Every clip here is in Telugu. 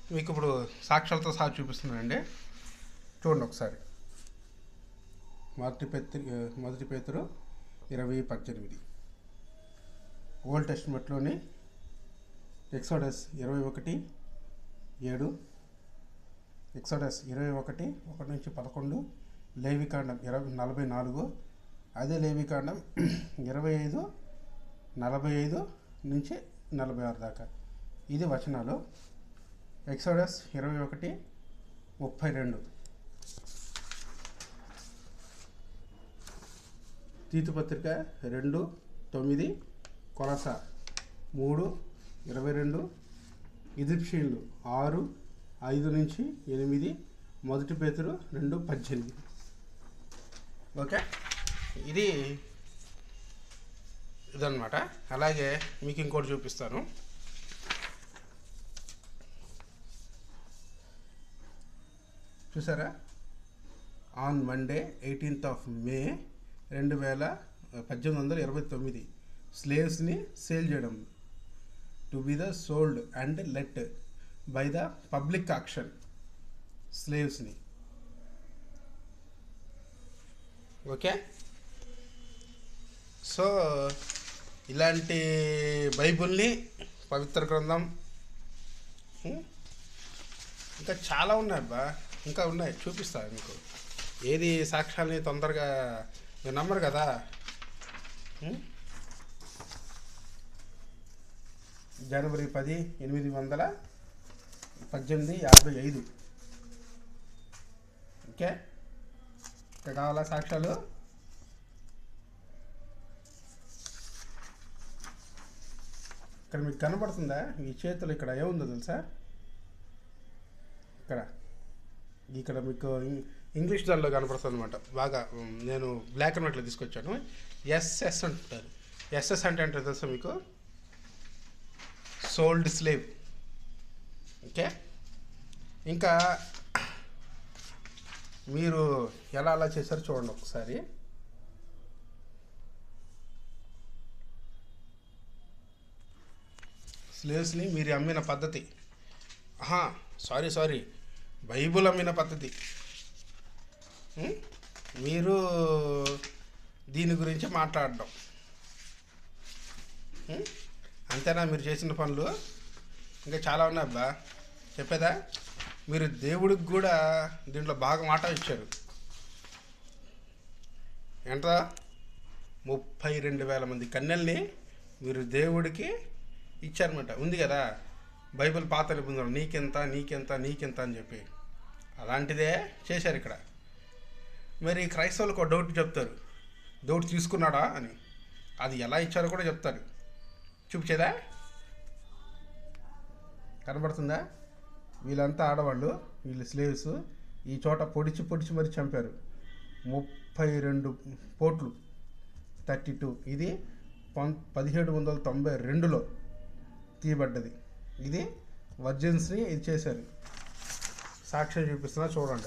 మీకు ఇప్పుడు సాక్ష్యాలతో సహా చూపిస్తున్నానండి చూడండి ఒకసారి మొదటి పెత్తి మొదటి పేతురు ఇరవై పద్దెనిమిది ఓల్డ్ టెస్ట్మెంట్లోని ఎక్సోడస్ ఇరవై ఒకటి ఏడు ఎక్సోడస్ ఇరవై ఒకటి ఒకటి నుంచి పదకొండు లేవికాండం ఇరవై నలభై నాలుగు అదే లేవికాండం ఇరవై ఐదు నలభై ఐదు నుంచి నలభై ఆరు దాకా ఇది వచనాలు ఎక్సోడస్ ఇరవై ఒకటి ముప్పై రెండు తీతుపత్రిక రెండు తొమ్మిది కొలస మూడు ఇరవై రెండు ఇజిప్షియన్లు ఆరు ఐదు నుంచి ఎనిమిది మొదటి పేతురు రెండు పద్దెనిమిది ఓకే ఇది ఇదన్నమాట అలాగే మీకు ఇంకోటి చూపిస్తాను చూసారా on Monday eighteenth of May రెండు వేల పద్దెనిమిది వందల ఇరవై తొమ్మిది స్లేవ్స్ని సేల్ చేయడం to be the sold and let by the public auction స్లేవ్స్ని ఓకే సో ఇలాంటి బైబుల్ని పవిత్ర గ్రంథం ఉం? ఇంకా చాలా ఉన్నాయి అబ్బా ఇంకా ఉన్నాయి చూపిస్తా మీకు ఏది సాక్ష్యాల్ని తొందరగా మీరు నమ్మరు కదా ఉం? జనవరి పది ఎనిమిది వందల పద్దెనిమిది యాభై ఐదు ఓకే ఇంకా కావాలా సాక్ష్యాలు ఇక్కడ మీకు కనబడుతుందా ఈ చేతులు ఇక్కడ ఏముందో తెలుసా ఇక్కడ ఇక్కడ మీకు ఇం- ఇంగ్లీష్ దానిలో కనపడుతుంది అనమాట బాగా ఉమ్, నేను బ్లాక్ అండ్ వైట్లో తీసుకొచ్చాను ఎస్ఎస్ అంటారు ఎస్ఎస్ అంటే అంటే తెలుసా మీకు సోల్డ్ స్లేవ్ ఓకే ఇంకా మీరు ఎలా అలా చేశారో చూడండి ఒకసారి స్లేవ్స్ని మీరు అమ్మిన పద్ధతి ఆహా సారీ సారీ బైబుల్ అమ్మిన పద్ధతి ఉం? మీరు దీని గురించి మాట్లాడడం ఉం? అంతేనా మీరు చేసిన పనులు ఇంకా చాలా ఉన్నాయి అబ్బా చెప్పేదా మీరు దేవుడికి కూడా దీంట్లో బాగా మాట ఇచ్చారు ఎంత ముప్పై రెండు వేల మంది కన్యల్ని మీరు దేవుడికి ఇచ్చారన్నమాట ఉంది కదా బైబిల్ పాత నిబంధనలు నీకెంత నీకెంత నీకెంత అని చెప్పి అలాంటిదే చేశారు ఇక్కడ మరి క్రైస్తవులకు ఒక డౌట్ చెప్తారు డౌట్ తీసుకున్నాడా అని అది ఎలా ఇచ్చారో కూడా చెప్తారు చూపించేదా కనబడుతుందా వీళ్ళంతా ఆడవాళ్ళు వీళ్ళు స్లేవ్స్ ఈ చోట పొడిచి పొడిచి మరి చంపారు ముప్పై రెండు పోట్లు థర్టీ టూ ఇది పం పదిహేడు వందల తొంభై రెండులో తీయబడ్డది ఇది వర్జిన్స్ని ఇది చేశారు సాక్ష్యం చూపిస్తున్నా చూడండి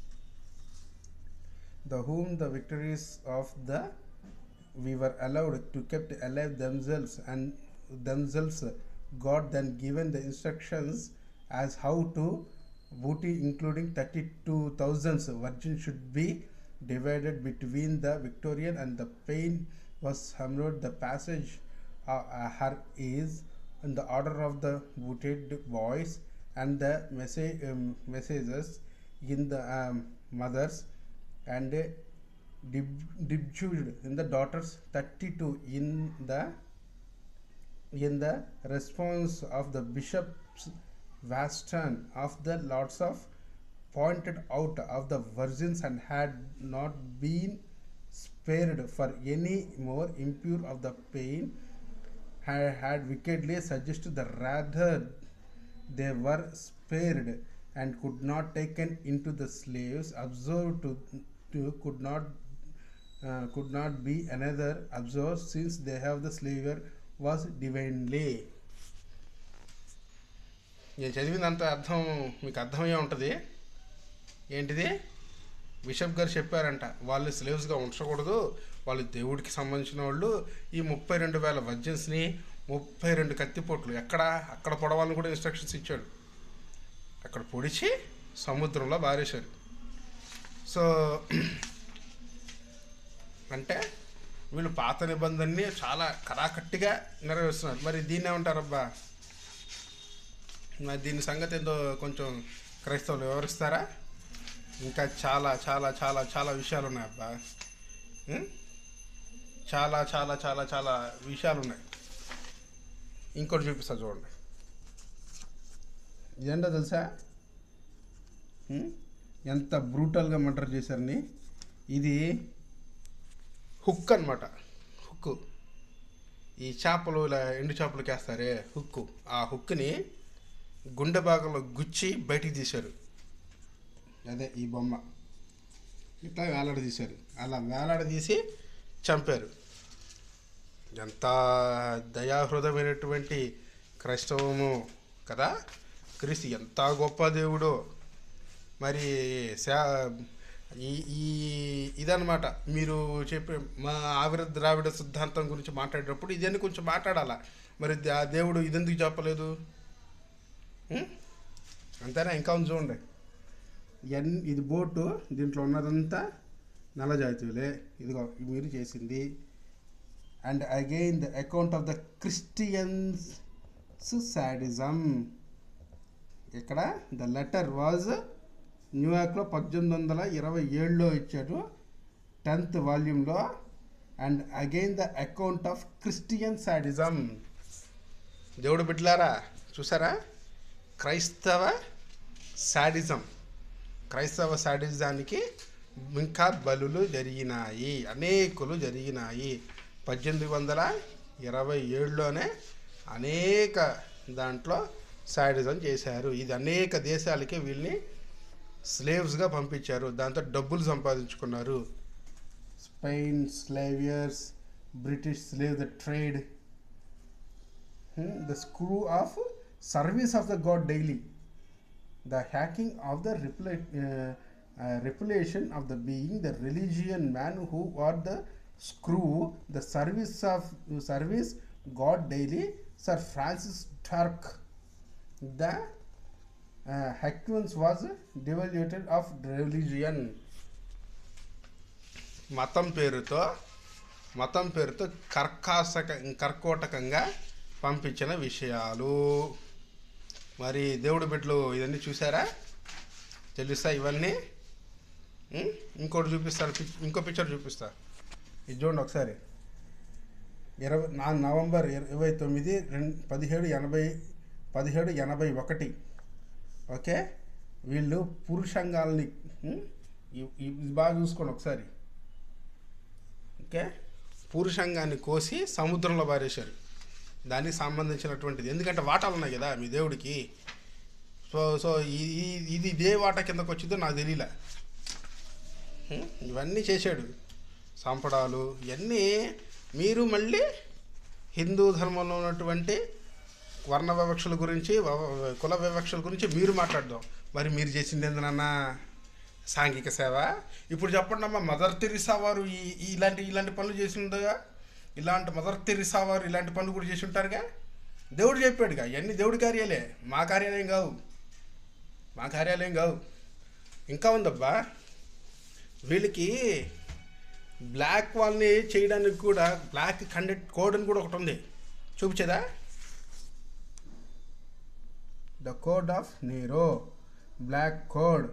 the whom the victories of the we were allowed to kept alive themselves and themselves God then given the instructions as how to booty including 32,000 virgin should be divided between the Victorian and the pain was hammered the passage uh, uh, her is in the order of the booted boys and the message um, messages in the um, mothers and uh, dib- dibjued in the daughters 32 in the in the response of the bishops Waston of the Lords of pointed out of the virgins and had not been spared for any more impure of the pain had, had wickedly suggested the rather they were spared and could not taken into the slaves observed to, to could not uh, could not be another observed since they have the slaver was divinely నేను చదివినంత అర్థం మీకు అర్థమయ్యే ఉంటుంది ఏంటిది బిషప్ గారు చెప్పారంట వాళ్ళు స్లేవ్స్గా ఉంచకూడదు వాళ్ళు దేవుడికి సంబంధించిన వాళ్ళు ఈ ముప్పై రెండు వేల వర్జన్స్ని ముప్పై రెండు కత్తిపోట్లు ఎక్కడ అక్కడ పొడవాలని కూడా ఇన్స్ట్రక్షన్స్ ఇచ్చాడు అక్కడ పొడిచి సముద్రంలో బారేశారు సో అంటే వీళ్ళు పాత నిబంధనని చాలా కరాకట్టిగా నెరవేరుస్తున్నారు మరి దీన్ని ఏమంటారబ్బా మరి దీని సంగతి ఏందో కొంచెం క్రైస్తవులు వివరిస్తారా ఇంకా చాలా చాలా చాలా చాలా విషయాలు ఉన్నాయి అబ్బా ఉం? చాలా చాలా చాలా చాలా విషయాలు ఉన్నాయి ఇంకోటి చూపిస్తా చూడండి ఇదేంటో తెలుసా ఉం? ఎంత బ్రూటల్గా మర్డర్ చేశారని ఇది హుక్ అనమాట హుక్ ఈ చేపలు ఇలా ఎండు చేపలకి వేస్తారే హుక్కు ఆ హుక్ని గుండె భాగంలో గుచ్చి బయటికి తీశారు అదే ఈ బొమ్మ ఇట్లా వేలాడదీశారు అలా వేలాడదీసి చంపారు ఎంత దయాహృదమైనటువంటి క్రైస్తవము కదా క్రీస్తు ఎంత గొప్ప దేవుడో మరి శా ఈ ఈ ఇదనమాట మీరు చెప్పే మా ఆవిర ద్రావిడ సిద్ధాంతం గురించి మాట్లాడేటప్పుడు ఇదన్నీ కొంచెం మాట్లాడాలా మరి ఆ దేవుడు ఇదెందుకు చెప్పలేదు ఉం? అంతేనా ఇంకా ఉంది చూడండి ఎన్ ఇది బోటు దీంట్లో ఉన్నదంతా నల్ల జాతీయులే ఇదిగో మీరు చేసింది and again the account of the Christians sadism ఇక్కడ ద లెటర్ వాజ్ న్యూయార్క్లో పద్దెనిమిది వందల ఇరవై ఏడులో ఇచ్చాడు టెన్త్ వాల్యూమ్లో and again the account of Christian sadism దేవుడు బిడ్డలారా చూసారా క్రైస్తవ సాడిజం క్రైస్తవ సాడిజానికి ఇంకా బలులు జరిగినాయి అనేకులు జరిగినాయి పద్దెనిమిది వందల ఇరవై ఏడులోనే అనేక దాంట్లో సాడిజం చేశారు ఇది అనేక దేశాలకి వీళ్ళని స్లేవ్స్గా పంపించారు దాంతో డబ్బులు సంపాదించుకున్నారు Spain slavers British slave the trade the screw of service of the God daily the hacking of the repla- uh, uh, revelation of the being the religion man who are the screw the service of service god daily sir francis turk the uh, Hackmans was devaluated of religion మతం పేరుతో మతం పేరుతో కర్కాసక కర్కోటకంగా పంపించిన విషయాలు మరి దేవుడు బిడ్డలు ఇవన్నీ చూసారా తెలుసా ఇవన్నీ ఉం? ఇంకోటి చూపిస్తాను పిక్- ఇంకో పిక్చర్ చూపిస్తా ఇది చూడండి ఒకసారి ఇరవై నా నవంబర్ ఇరవై తొమ్మిది రెండు పదిహేడు ఎనభై పదిహేడు ఎనభై ఒకటి ఓకే వీళ్ళు పురుషంగాల్ని ఉం? ఇ- ఇ- ఇది బాగా చూసుకోండి ఒకసారి ఓకే పురుషంగాన్ని కోసి సముద్రంలో పారేశారు దానికి సంబంధించినటువంటిది ఎందుకంటే వాటాలు ఉన్నాయి కదా మీ దేవుడికి సో సో ఈ- ఈ- ఇది ఇదే వాటా కిందకు వచ్చిందో నాకు తెలియలే ఉం? ఇవన్నీ చేశాడు సంపడాలు ఇవన్నీ మీరు మళ్ళీ హిందూ ధర్మంలో ఉన్నటువంటి వర్ణ వివక్షల గురించి వ- కుల వివక్షల గురించి మీరు మాట్లాడదాం మరి మీరు చేసింది ఏందనన్నా సాంఘిక సేవ ఇప్పుడు చెప్పండి అమ్మా మదర్ తెరిసా వారు ఈ ఈ- ఇలాంటి ఇలాంటి పనులు చేసి ఉండగా ఇలాంటి మదర్ తెరిసా వారు ఇలాంటి పనులు కూడా చేసి ఉంటారుగా దేవుడు చెప్పాడుగా ఇవన్నీ దేవుడి కార్యాలే మా కార్యాలయం కావు మా కార్యాలయం కావు ఇంకా ఉందబ్బా వీళ్ళకి బ్లాక్ వాళ్ళని చేయడానికి కూడా బ్లాక్ కండక్ట్ కోడ్ అని కూడా ఒకటి ఉంది చూపించేదా the code of Nero black code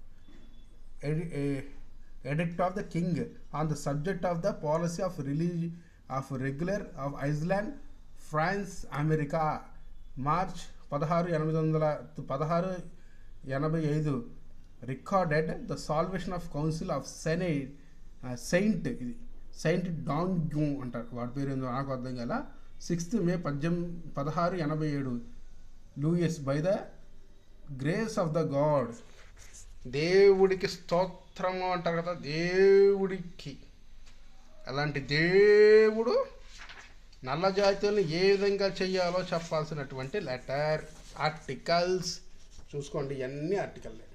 edict of the king on the subject of the policy of religion of regular of Iceland, France, America, March పదహారు ఎనిమిది వందల పదహారు ఎనభై ఐదు recorded the salvation of council of senate saint ఇది సెయింట్ డాంగ్ గ్యూ అంటారు వాడి పేరు ఏందో నాకు అర్థం కాల సిక్స్త్ మే పద్దెనిమిది పదహారు ఎనభై ఏడు Louis by the grace of the God దేవుడికి స్తోత్రము అంటారు కదా దేవుడికి అలాంటి దేవుడు నల్ల జాతులను ఏ విధంగా చేయాలో చెప్పాల్సినటువంటి లెటర్ ఆర్టికల్స్ చూసుకోండి ఇవన్నీ ఆర్టికల్లే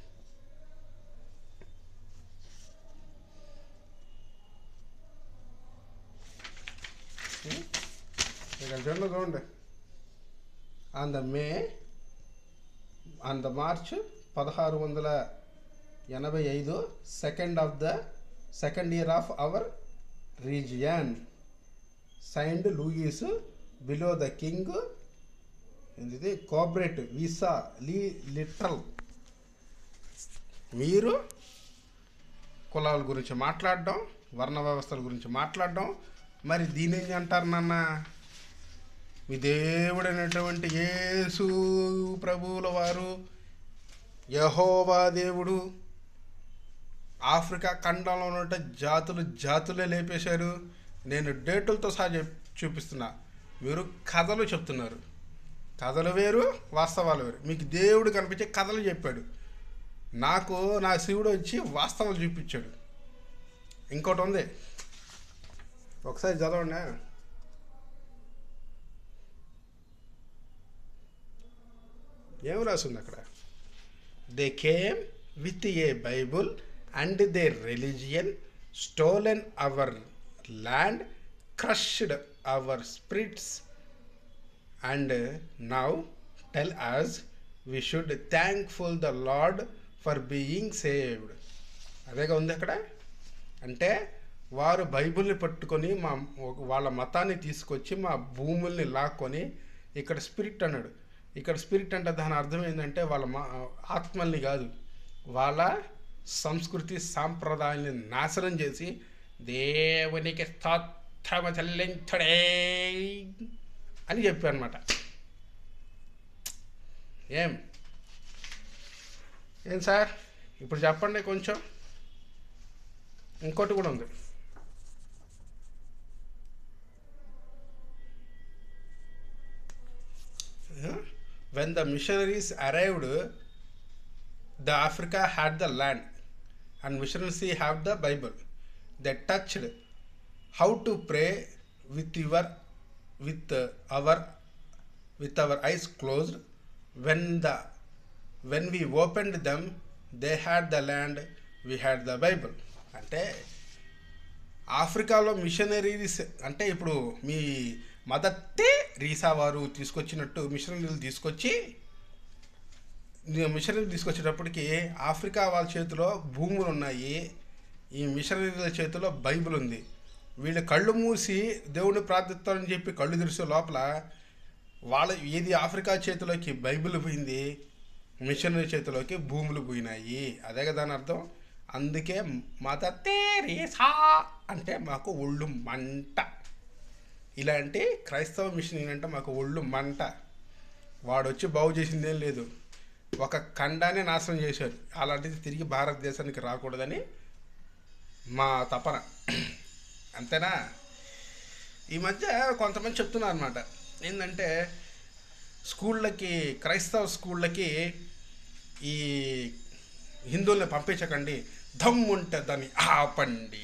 ఇక్కడ చూడండి చూడండి on the May on the March పదహారు వందల ఎనభై ఐదు second of the second year of our region signed Louis below the king ఇది కోఆపరేట్ వీసా లీ లిటరల్ మీరు కులాల గురించి మాట్లాడడం వర్ణ వ్యవస్థల గురించి మాట్లాడడం మరి దీని ఏం అంటారు నాన్న మీ దేవుడైనటువంటి యేసు ప్రభువుల వారు యహోవా దేవుడు ఆఫ్రికా ఖండంలో ఉన్న జాతులు జాతులే లేపేశారు నేను డేటులతో సహా చెప్ చూపిస్తున్నా మీరు కథలు చెప్తున్నారు కథలు వేరు వాస్తవాలు వేరు మీకు దేవుడు కనిపించే కథలు చెప్పాడు నాకు నా శివుడు వచ్చి వాస్తవాలు చూపించాడు ఇంకోటి ఉంది ఒకసారి చదవండి ఏం రాసింది అక్కడ they came with a Bible and they religion stolen our land crushed our spirits and now tell us we should thankful the Lord for being saved అదేగా ఉంది అక్కడ అంటే వారు బైబిల్ని పట్టుకొని మా వాళ్ళ మతాన్ని తీసుకొచ్చి మా భూముల్ని లాక్కొని ఇక్కడ స్పిరిట్ అన్నాడు ఇక్కడ స్పిరిట్ అంటే దాని అర్థం ఏంటంటే వాళ్ళ మా ఆత్మల్ని కాదు వాళ్ళ సంస్కృతి సాంప్రదాయాల్ని నాశనం చేసి దేవునికి స్తోత్రము చెల్లించడే అని చెప్పారు అనమాట ఏం ఏం సార్ ఇప్పుడు చెప్పండి కొంచెం ఇంకోటి కూడా ఉంది when the missionaries arrived the Africa had the land and missionaries have the Bible the touched how to pray with your with our with our eyes closed when the when we opened them they had the land we had the bible అంటే ఆఫ్రికాలో మిషనరీస్ అంటే ఇప్పుడు మీ మదర్ రీసా వారు తీసుకొచ్చినట్టు మిషనరీలు తీసుకొచ్చి మిషనరీ తీసుకొచ్చేటప్పటికి ఆఫ్రికా వాళ్ళ చేతిలో భూములు ఉన్నాయి ఈ మిషనరీల చేతిలో బైబిల్ ఉంది వీళ్ళు కళ్ళు మూసి దేవుడిని ప్రార్థిస్తారని చెప్పి కళ్ళు తెరిసే లోపల వాళ్ళ ఏది ఆఫ్రికా చేతిలోకి బైబిల్ పోయింది మిషనరీ చేతిలోకి భూములు పోయినాయి అదే కదా దాని అర్థం అందుకే మత తెరీసా అంటే మాకు ఒళ్ళు మంట ఇలాంటి క్రైస్తవ మిషన్ అంటే మాకు ఒళ్ళు మంట వాడు వచ్చి బాగు చేసిందేం లేదు ఒక ఖండాన్ని నాశనం చేశారు అలాంటిది తిరిగి భారతదేశానికి రాకూడదని మా తపన అంతేనా ఈ మధ్య కొంతమంది చెప్తున్నారు అనమాట ఏంటంటే స్కూళ్ళకి క్రైస్తవ స్కూళ్ళకి ఈ హిందువుల్ని పంపించకండి దమ్ ఉంటే దాన్ని ఆపండి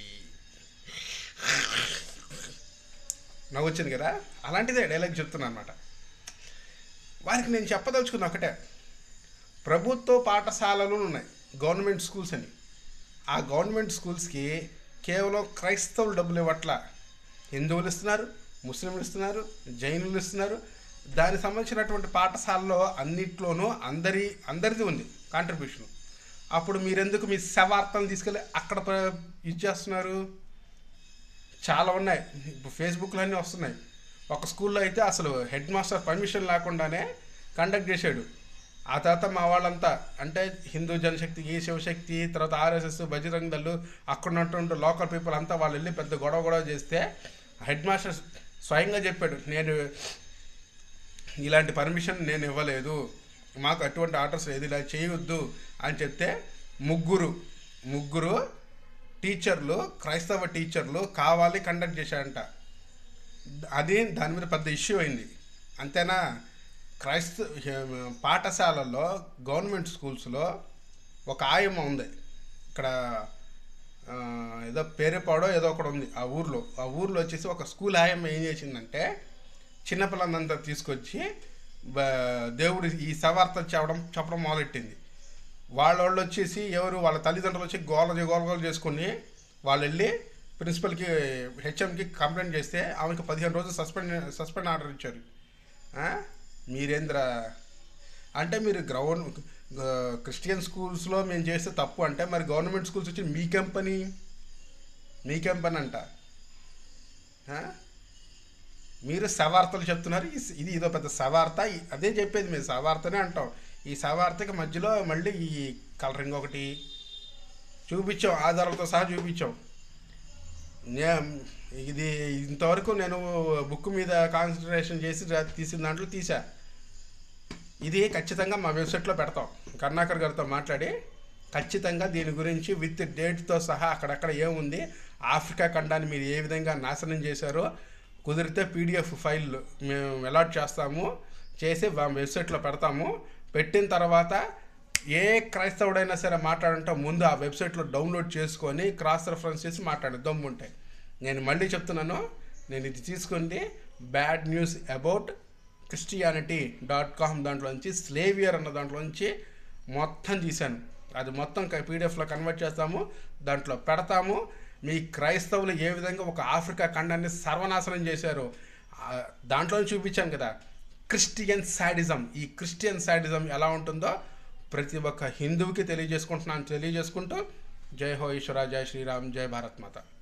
నవ్వొచ్చింది కదా అలాంటిదే డైలాగ్ చెప్తున్నా అనమాట వారికి నేను చెప్పదలుచుకున్న ఒకటే ప్రభుత్వ పాఠశాలలు ఉన్నాయి గవర్నమెంట్ స్కూల్స్ అని ఆ గవర్నమెంట్ స్కూల్స్కి కేవలం క్రైస్తవులు డబ్బులు ఇవ్వట్ల హిందువులు ఇస్తున్నారు ముస్లింలు ఇస్తున్నారు జైనులు ఇస్తున్నారు దానికి సంబంధించినటువంటి పాఠశాలలో అన్నిట్లోనూ అందరి అందరిది ఉంది కాంట్రిబ్యూషన్ అప్పుడు మీరెందుకు మీ శవార్తలు తీసుకెళ్ళి అక్కడ ప్ర- ఇది చేస్తున్నారు చాలా ఉన్నాయి ఇప్పుడు ఫేస్బుక్లో అన్నీ వస్తున్నాయి ఒక స్కూల్లో అయితే అసలు హెడ్ మాస్టర్ పర్మిషన్ లేకుండానే కండక్ట్ చేశాడు ఆ తర్వాత మా వాళ్ళంతా అంటే హిందూ జనశక్తి ఈ శివశక్తి తర్వాత ఆర్ఎస్ఎస్ బజరంగ్ దళ్ళు అక్కడ ఉన్నటువంటి లోకల్ పీపుల్ అంతా వాళ్ళు వెళ్ళి పెద్ద గొడవ గొడవ చేస్తే హెడ్ మాస్టర్ స్వయంగా చెప్పాడు నేను ఇలాంటి పర్మిషన్ నేను ఇవ్వలేదు మాకు అటువంటి ఆర్డర్స్ ఏది ఇలా చేయొద్దు అని చెప్తే ముగ్గురు ముగ్గురు టీచర్లు క్రైస్తవ టీచర్లు కావాలి కండక్ట్ చేశారంట అది దాని మీద పెద్ద ఇష్యూ అయింది అంతేనా క్రైస్త పాఠశాలల్లో గవర్నమెంట్ స్కూల్స్లో ఒక ఆయమ్మ ఉంది ఇక్కడ ఆ, ఏదో పేరేపాడో ఏదో ఒకటి ఉంది ఆ ఊర్లో ఆ ఊర్లో వచ్చేసి ఒక స్కూల్ ఆయమ్మ ఏం చేసిందంటే చిన్నపిల్లలంతా తీసుకొచ్చి బ- దేవుడు ఈ సవార్తలు చెప్పడం చెప్పడం మొదలెట్టింది వాళ్ళ వాళ్ళు వచ్చేసి ఎవరు వాళ్ళ తల్లిదండ్రులు వచ్చి గోల గోల గోల చేసుకుని వాళ్ళు వెళ్ళి ప్రిన్సిపల్కి హెచ్ఎంకి కంప్లైంట్ చేస్తే ఆమెకి పదిహేను రోజులు సస్పెండ్ సస్పెండ్ ఆర్డర్ ఇచ్చారు ఆ? మీరేంద్ర అంటే మీరు గ్రౌండ్ క్రిస్టియన్ స్కూల్స్లో మేము చేస్తే తప్పు అంటే మరి గవర్నమెంట్ స్కూల్స్ వచ్చి మీకేం పని మీకేం పని అంట ఆ? మీరు సవార్తలు చెప్తున్నారు ఈ- ఇది ఇదో పెద్ద సవార్త ఈ- అదే చెప్పేది మేము సవార్తనే అంటాం ఈ సవార్తకి మధ్యలో మళ్ళీ ఈ కలరింగ్ ఒకటి చూపించాం ఆధారాలతో సహా చూపించాం నే ఇది ఇంతవరకు నేను బుక్ మీద కాన్సన్ట్రేషన్ చేసి రా- తీసిన దాంట్లో తీసా ఇది ఖచ్చితంగా మా వెబ్సైట్లో పెడతాం కరుణాకర్ గారితో మాట్లాడి ఖచ్చితంగా దీని గురించి విత్ డేట్తో సహా అక్కడక్కడ ఏముంది ఆఫ్రికా ఖండాన్ని మీరు ఏ విధంగా నాశనం చేశారో కుదిరితే పీడిఎఫ్ ఫైల్ మేము అలాట్ చేస్తాము చేసి మా వెబ్సైట్లో పెడతాము పెట్టిన తర్వాత ఏ క్రైస్తవుడైనా సరే మాట్లాడంటే ముందు ఆ వెబ్సైట్లో డౌన్లోడ్ చేసుకొని క్రాస్ రెఫరెన్స్ చేసి మాట్లాడే దమ్ము ఉంటాయి నేను మళ్ళీ చెప్తున్నాను నేను ఇది తీసుకుంది bad news about Christianity dot com దాంట్లోంచి స్లేవియర్ అన్న దాంట్లోంచి మొత్తం తీశాను అది మొత్తం పీడిఎఫ్లో కన్వర్ట్ చేస్తాము దాంట్లో పెడతాము మీ క్రైస్తవులు ఏ విధంగా ఒక ఆఫ్రికా ఖండాన్ని సర్వనాశనం చేశారు ఆ, దాంట్లో చూపించాను కదా క్రిస్టియన్ సాడిజం ఈ క్రిస్టియన్ సాడిజం ఎలా ఉంటుందో ప్రతి ఒక్క హిందువుకి తెలియజేసుకుంటున్నాను తెలియజేసుకుంటూ జై హో ఈశ్వర జై శ్రీరామ్ జై భారత్ మాత